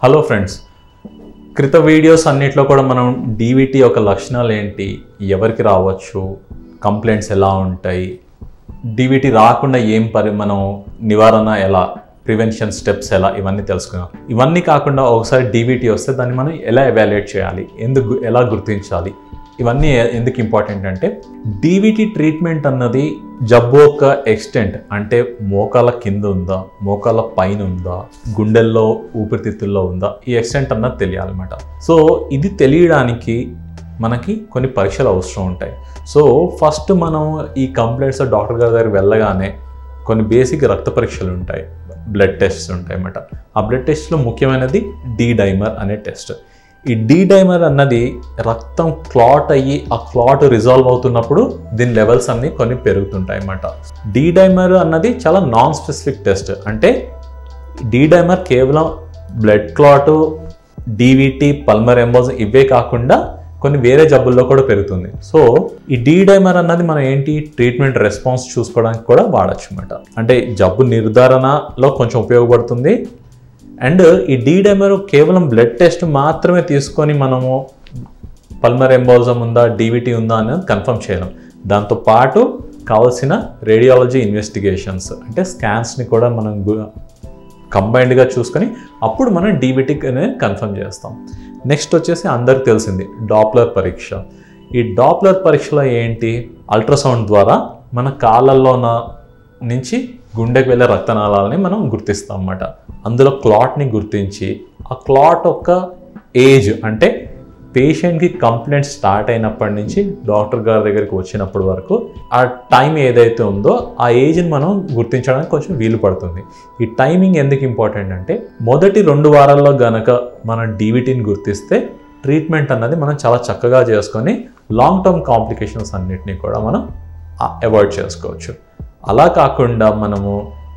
hello friends క్రిత videos అన్నిట్లో కూడా మనం డీవీటీ యొక్క లక్షణాలు ఏంటి ఎవరికి రావచ్చు కంప్లైంట్స్ ఎలా ఉంటాయి డీవీటీ రాకుండా ఏం పరి మనం నివారణ ఎలా ప్రివెన్షన్ స్టెప్స్ ఎలా ఇవన్నీ తెలుసుకున్నాం ఇవన్నీ కాకుండా ఒకసారి డీవీటీ వస్తే దాన్ని మనం ఎలా ఎవాల్యుయేట్ చేయాలి ఎందుకు ఎలా గుర్తించాలి ఇవన్నీ ఎ- ఎందుకు ఇంపార్టెంట్ అంటే డీవీటీ ట్రీట్మెంట్ అన్నది జబ్బు యొక్క ఎక్స్టెంట్ అంటే మోకాల కింద ఉందా మోకాల పైన ఉందా గుండెల్లో ఊపిరితిత్తుల్లో ఉందా ఈ ఎక్స్టెంట్ అన్నది తెలియాలన్నమాట సో ఇది తెలియడానికి మనకి కొన్ని పరీక్షలు అవసరం ఉంటాయి సో ఫస్ట్ మనం ఈ కంప్లైంట్స్ డాక్టర్ గారి దగ్గర వెళ్ళగానే కొన్ని బేసిక్ రక్త పరీక్షలు ఉంటాయి బ్లడ్ టెస్ట్స్ ఉంటాయి అన్నమాట ఆ బ్లడ్ టెస్ట్లో ముఖ్యమైనది డి డైమర్ అనే టెస్ట్ ఈ డి డైమర్ అన్నది రక్తం క్లాట్ అయ్యి ఆ క్లాట్ రిజాల్వ్ అవుతున్నప్పుడు దీని లెవెల్స్ అన్ని కొన్ని పెరుగుతుంటాయి అన్నమాట డి డైమర్ అన్నది చాలా నాన్ స్పెసిఫిక్ టెస్ట్ అంటే డి డైమర్ కేవలం blood clot DVT pulmonary embolism ఇవే కాకుండా కొన్ని వేరే జబ్బుల్లో కూడా పెరుగుతుంది సో ఈ డి డైమర్ అన్నది మనం ఏంటి ట్రీట్మెంట్ రెస్పాన్స్ చూసుకోవడానికి కూడా వాడచ్చు అనమాట అంటే జబ్బు నిర్ధారణలో కొంచెం ఉపయోగపడుతుంది అండ్ ఈ డి డైమర్ కేవలం బ్లడ్ టెస్ట్ మాత్రమే తీసుకొని మనము పల్మర్ ఎంబోజం ఉందా డీవీటీ ఉందా అనేది కన్ఫర్మ్ చేయడం దాంతో పాటు కావాల్సిన రేడియాలజీ ఇన్వెస్టిగేషన్స్ అంటే స్కాన్స్ని కూడా మనం కంబైన్డ్గా చూసుకొని అప్పుడు మనం డీబీటీ అనేది కన్ఫర్మ్ చేస్తాం నెక్స్ట్ వచ్చేసి అందరికి తెలిసింది డాప్లర్ పరీక్ష ఈ డాప్లర్ పరీక్షలో ఏంటి అల్ట్రాసౌండ్ ద్వారా మన కాళ్ళల్లో ఉన్న- నుంచి గుండెకి వెళ్ళే రక్తనాళాలని మనం గుర్తిస్తాం అన్నమాట అందులో క్లాట్ని గుర్తించి ఆ క్లాట్ యొక్క ఏజ్ అంటే పేషెంట్కి కంప్లైంట్ స్టార్ట్ అయినప్పటి నుంచి డాక్టర్ గారి దగ్గరికి వచ్చినప్పటి వరకు ఆ టైం ఏదైతే ఉందో ఆ ఏజ్ని మనం గుర్తించడానికి కొంచెం వీలు పడుతుంది ఈ టైమింగ్ ఎందుకు ఇంపార్టెంట్ అంటే మొదటి రెండు వారాల్లో గనక మనం డీవీటీని గుర్తిస్తే ట్రీట్మెంట్ అన్నది మనం చాలా చక్కగా చేసుకొని లాంగ్ టర్మ్ కాంప్లికేషన్స్ అన్నిటినీ కూడా మనం అవాయిడ్ చేసుకోవచ్చు అలా కాకుండా మనము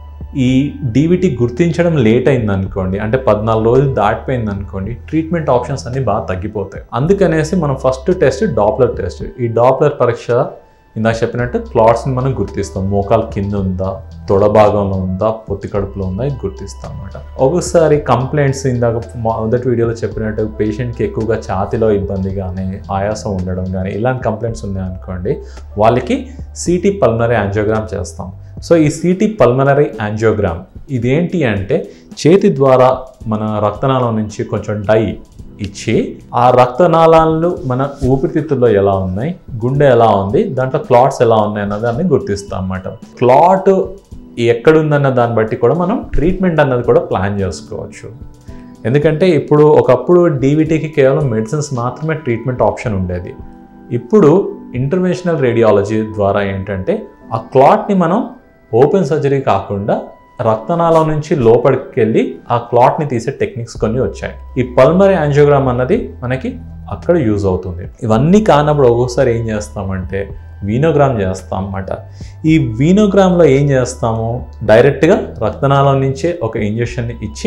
ఈ డీవీటీ గుర్తించడం లేట్ అయింది అనుకోండి అంటే పద్నాలుగు రోజులు దాటిపోయింది అనుకోండి ట్రీట్మెంట్ ఆప్షన్స్ అన్ని బాగా తగ్గిపోతాయి అందుకనేసి మనం ఫస్ట్ టెస్ట్ డాప్లర్ టెస్ట్ ఈ డాప్లర్ పరీక్ష ఇందాక చెప్పినట్టు క్లాట్స్ని మనం గుర్తిస్తాం మోకాలు కింద ఉందా తొడ భాగంలో ఉందా పొత్తి కడుపులో ఉందా ఇది గుర్తిస్తాం అనమాట ఒక్కొక్కసారి కంప్లైంట్స్ ఇందాక మొదటి వీడియోలో చెప్పినట్టు పేషెంట్కి ఎక్కువగా ఛాతిలో ఇబ్బంది కానీ ఆయాసం ఉండడం కానీ ఇలాంటి కంప్లైంట్స్ ఉన్నాయనుకోండి వాళ్ళకి సిటీ పల్మనరీ యాంజియోగ్రామ్ చేస్తాం సో ఈ సిటీ పల్మనరీ యాంజియోగ్రామ్ ఇదేంటి అంటే చేతి ద్వారా మన రక్తనాళం నుంచి కొంచెం డై ఇచ్చి ఆ రక్తనాళాలు మన ఊపిరితిత్తుల్లో ఎలా ఉన్నాయి గుండె ఎలా ఉంది దాంట్లో క్లాట్స్ ఎలా ఉన్నాయి అన్న దాన్ని గుర్తిస్తాం అన్నమాట క్లాట్ ఎక్కడుందన్న దాన్ని బట్టి కూడా మనం ట్రీట్మెంట్ అన్నది కూడా ప్లాన్ చేసుకోవచ్చు ఎందుకంటే ఇప్పుడు ఒకప్పుడు డీవీటీకి కేవలం మెడిసిన్స్ మాత్రమే ట్రీట్మెంట్ ఆప్షన్ ఉండేది ఇప్పుడు ఇంటర్వెన్షనల్ రేడియాలజీ ద్వారా ఏంటంటే ఆ క్లాట్ని మనం ఓపెన్ సర్జరీ కాకుండా రక్తనాళం నుంచి లోపలికి వెళ్ళి ఆ క్లాట్ని తీసే టెక్నిక్స్ కొన్ని వచ్చాయి ఈ పల్మరీ యాంజియోగ్రామ్ అన్నది మనకి అక్కడ యూజ్ అవుతుంది ఇవన్నీ కానప్పుడు ఒక్కొక్కసారి ఏం చేస్తామంటే వీనోగ్రామ్ చేస్తాం అన్నమాట ఈ వీనోగ్రామ్లో ఏం చేస్తాము డైరెక్ట్గా రక్తనాళం నుంచే ఒక ఇంజెక్షన్ని ఇచ్చి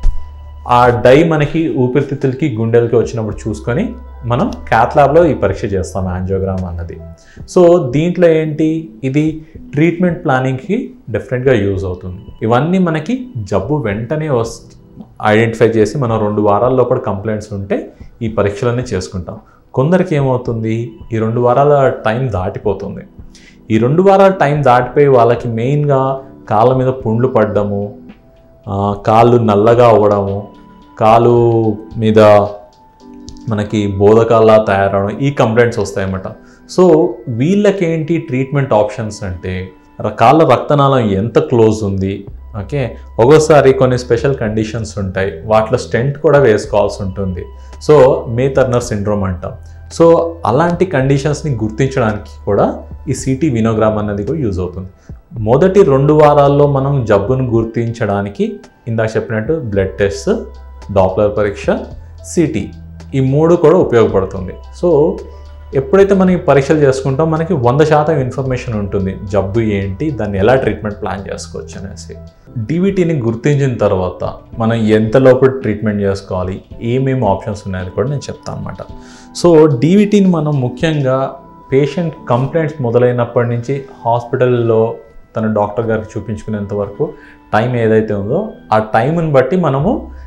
ఆ డై మనకి ఊపిరితిత్తులకి గుండెలకి వచ్చినప్పుడు చూసుకొని మనం క్యాత్ ల్యాబ్లో ఈ పరీక్ష చేస్తాం యాంజియోగ్రామ్ అన్నది సో దీంట్లో ఏంటి ఇది ట్రీట్మెంట్ ప్లానింగ్కి డెఫినెట్గా యూజ్ అవుతుంది ఇవన్నీ మనకి జబ్బు వెంటనే వస్ ఐడెంటిఫై చేసి మనం రెండు వారాల లోపల కంప్లైంట్స్ ఉంటే ఈ పరీక్షలన్నీ చేసుకుంటాం కొందరికి ఏమవుతుంది ఈ రెండు వారాల టైం దాటిపోతుంది ఈ రెండు వారాల టైం దాటిపోయి వాళ్ళకి మెయిన్గా కాళ్ళ మీద పుండ్లు పడ్డము ఆ, కాళ్ళు నల్లగా అవ్వడము కాలు మీద మనకి బోధకాల్లా తయారవడం ఈ కంప్లైంట్స్ వస్తాయన్నమాట సో వీళ్ళకేంటి ట్రీట్మెంట్ ఆప్షన్స్ అంటే ర- కాళ్ళ రక్తనాళం ఎంత క్లోజ్ ఉంది ఓకే ఒక్కోసారి కొన్ని స్పెషల్ కండిషన్స్ ఉంటాయి వాటిలో స్టెంట్ కూడా వేసుకోవాల్సి ఉంటుంది సో మే టర్నర్ సిండ్రోమ్ అంటాం సో అలాంటి కండిషన్స్ని గుర్తించడానికి కూడా ఈ సిటీ వినోగ్రామ్ అన్నది కూడా యూజ్ అవుతుంది మొదటి రెండు వారాల్లో మనం జబ్బును గుర్తించడానికి ఇందాక చెప్పినట్టు బ్లడ్ టెస్ట్ డాప్లర్ పరీక్ష సిటీ ఈ మూడు కూడా ఉపయోగపడుతుంది సో ఎప్పుడైతే మనం ఈ పరీక్షలు చేసుకుంటాం మనకి వంద శాతం ఇన్ఫర్మేషన్ ఉంటుంది జబ్బు ఏంటి దాన్ని ఎలా ట్రీట్మెంట్ ప్లాన్ చేసుకోవచ్చు అనేసి డివిటీని గుర్తించిన తర్వాత మనం ఎంత లోపల ట్రీట్మెంట్ చేసుకోవాలి ఏమేమి ఆప్షన్స్ ఉన్నాయని కూడా నేను చెప్తాను అనమాట సో డివిటీని మనం ముఖ్యంగా పేషెంట్ కంప్లైంట్స్ మొదలైనప్పటి నుంచి హాస్పిటల్లో తన డాక్టర్ గారికి చూపించుకునేంత వరకు టైం ఏదైతే ఉందో ఆ టైంని బట్టి మనము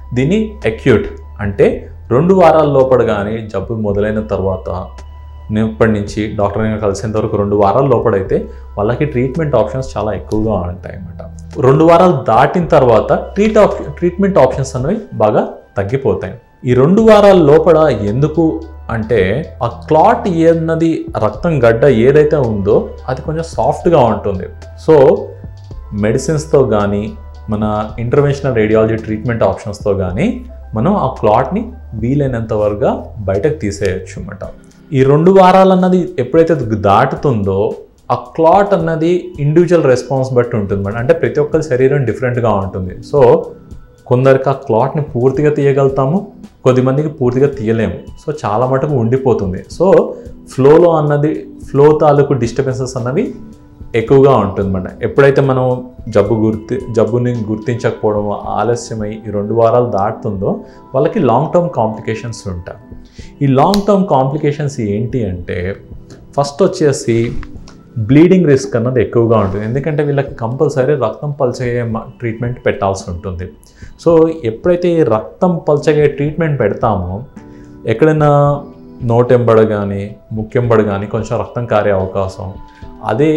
దీన్ని అక్యూట్ అంటే రెండు వారాల లోపల కానీ జబ్బు మొదలైన తర్వాత ఇప్పటి నుంచి డాక్టర్ని కలిసేంత వరకు రెండు వారాల లోపలైతే వాళ్ళకి ట్రీట్మెంట్ ఆప్షన్స్ చాలా ఎక్కువగా ఉంటాయి అన్నమాట రెండు వారాలు దాటిన తర్వాత ట్రీట్ ఆప్ ట్రీట్మెంట్ ఆప్షన్స్ అనేవి బాగా తగ్గిపోతాయి ఈ రెండు వారాల లోపల ఎందుకు అంటే ఆ క్లాట్ ఏన్నది రక్తం గడ్డ ఏదైతే ఉందో అది కొంచెం సాఫ్ట్గా ఉంటుంది సో మెడిసిన్స్తో కానీ మన ఇంటర్వెన్షనల్ రేడియాలజీ ట్రీట్మెంట్ ఆప్షన్స్తో కానీ మనం ఆ క్లాట్ని వీలైనంత వరకుగా బయటకు తీసేయచ్చు అన్నమాట ఈ రెండు వారాలు అన్నది ఎప్పుడైతే దాటుతుందో ఆ క్లాట్ అన్నది ఇండివిజువల్ రెస్పాన్స్ బట్టి ఉంటుంది మేడం అంటే ప్రతి ఒక్కరి శరీరం డిఫరెంట్గా ఉంటుంది సో కొందరికి ఆ క్లాట్ని పూర్తిగా తీయగలుగుతాము కొద్దిమందికి పూర్తిగా తీయలేము సో చాలా మటుకు ఉండిపోతుంది సో ఫ్లోలో అన్నది ఫ్లో తాలూకు డిస్టర్బెన్సెస్ అన్నవి ఎక్కువగా ఉంటుందన్నమాట ఎప్పుడైతే మనం జబ్బు గుర్తి జబ్బుని గుర్తించకపోవడం ఆలస్యమై ఈ రెండు వారాలు దాటుతుందో వాళ్ళకి లాంగ్ టర్మ్ కాంప్లికేషన్స్ ఉంటాయి ఈ లాంగ్ టర్మ్ కాంప్లికేషన్స్ ఏంటి అంటే ఫస్ట్ వచ్చేసి బ్లీడింగ్ రిస్క్ అన్నది ఎక్కువగా ఉంటుంది ఎందుకంటే వీళ్ళకి కంపల్సరీ రక్తం పల్చగే ట్రీట్మెంట్ పెట్టాల్సి ఉంటుంది సో ఎప్పుడైతే ఈ రక్తం పల్చగే ట్రీట్మెంట్ పెడతామో ఎక్కడైనా నోటెంబడ కానీ ముక్కెంబడ కానీ కొంచెం రక్తం కారే అవకాశం అదే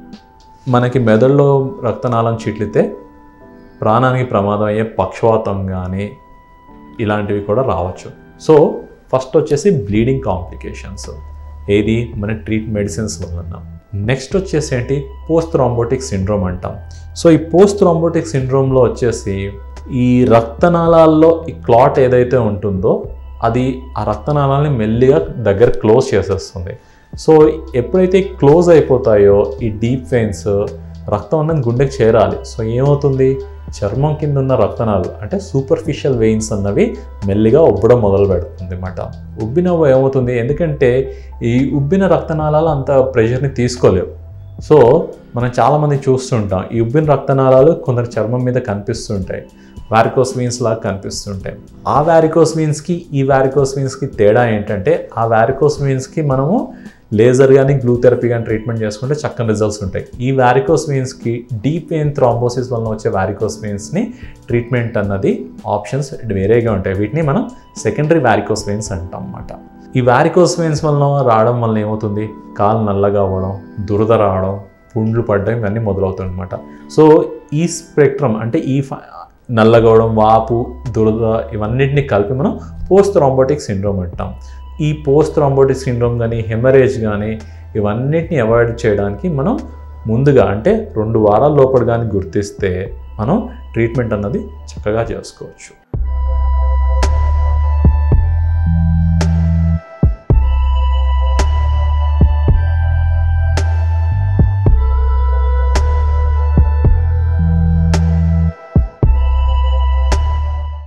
మనకి మెదడులో రక్తనాళం చిట్లితే ప్రాణానికి ప్రమాదం అయ్యే పక్షవాతం కానీ ఇలాంటివి కూడా రావచ్చు సో ఫస్ట్ వచ్చేసి బ్లీడింగ్ కాంప్లికేషన్స్ ఏది మన ట్రీట్ మెడిసిన్స్ వలన నెక్స్ట్ వచ్చేసి ఏంటి పోస్ట్ థ్రాంబోటిక్ సిండ్రోమ్ అంటాం సో ఈ పోస్ట్ థ్రాంబోటిక్ సిండ్రోమ్లో వచ్చేసి ఈ రక్తనాళాల్లో ఈ క్లాట్ ఏదైతే ఉంటుందో అది ఆ రక్తనాళాలని మెల్లిగా దగ్గర క్లోజ్ చేసేస్తుంది సో ఎప్పుడైతే క్లోజ్ అయిపోతాయో ఈ డీప్ వెయిన్స్ రక్తం అన్నది గుండెకి చేరాలి సో ఏమవుతుంది చర్మం కింద ఉన్న రక్తనాలు అంటే సూపర్ఫిషియల్ వెయిన్స్ అన్నవి మెల్లిగా ఉబ్బడం మొదలు పెడుతుంది అన్నమాట ఉబ్బిన ఏమవుతుంది ఎందుకంటే ఈ ఉబ్బిన రక్తనాళాలు అంత ప్రెషర్ని తీసుకోలేవు సో మనం చాలామంది చూస్తుంటాం ఈ ఉబ్బిన రక్తనాళాలు కొందరు చర్మం మీద కనిపిస్తుంటాయి వారికోస్ వీన్స్ లాగా కనిపిస్తుంటాయి ఆ వారికోస్ వీన్స్కి ఈ వారికోస్ వీన్స్కి తేడా ఏంటంటే ఆ వారికోస్ వీన్స్కి మనము లేజర్ కానీ గ్లూ థెరపీ కానీ ట్రీట్మెంట్ చేసుకుంటే చక్కని రిజల్ట్స్ ఉంటాయి ఈ వారికోస్ వెయిన్స్కి డీప్ వెయిన్ థ్రాంబోసిస్ వలన వచ్చే వారికోస్ వెయిన్స్ని ట్రీట్మెంట్ అన్నది ఆప్షన్స్ వేరేగా ఉంటాయి వీటిని మనం సెకండరీ వారికోస్ వెయిన్స్ అంటాం అన్నమాట ఈ వారికోస్ వెయిన్స్ వలన రావడం వలన ఏమవుతుంది కాలు నల్లగా అవ్వడం దురద రావడం పుండ్లు పడడం ఇవన్నీ మొదలవుతాయి అనమాట సో ఈ స్పెక్ట్రమ్ అంటే ఈ ఫ- నల్లగవడం వాపు దురద ఇవన్నిటిని కలిపి మనం పోస్ట్ థ్రాంబోటిక్ సిండ్రోమ్ అంటాం ఈ పోస్ట్ థ్రాంబోటిక్ సిండ్రోమ్ కానీ హెమరేజ్ కానీ ఇవన్నిటిని అవాయిడ్ చేయడానికి మనం ముందుగా అంటే రెండు వారాల లోపల కానీ గుర్తిస్తే మనం ట్రీట్మెంట్ అన్నది చక్కగా చేసుకోవచ్చు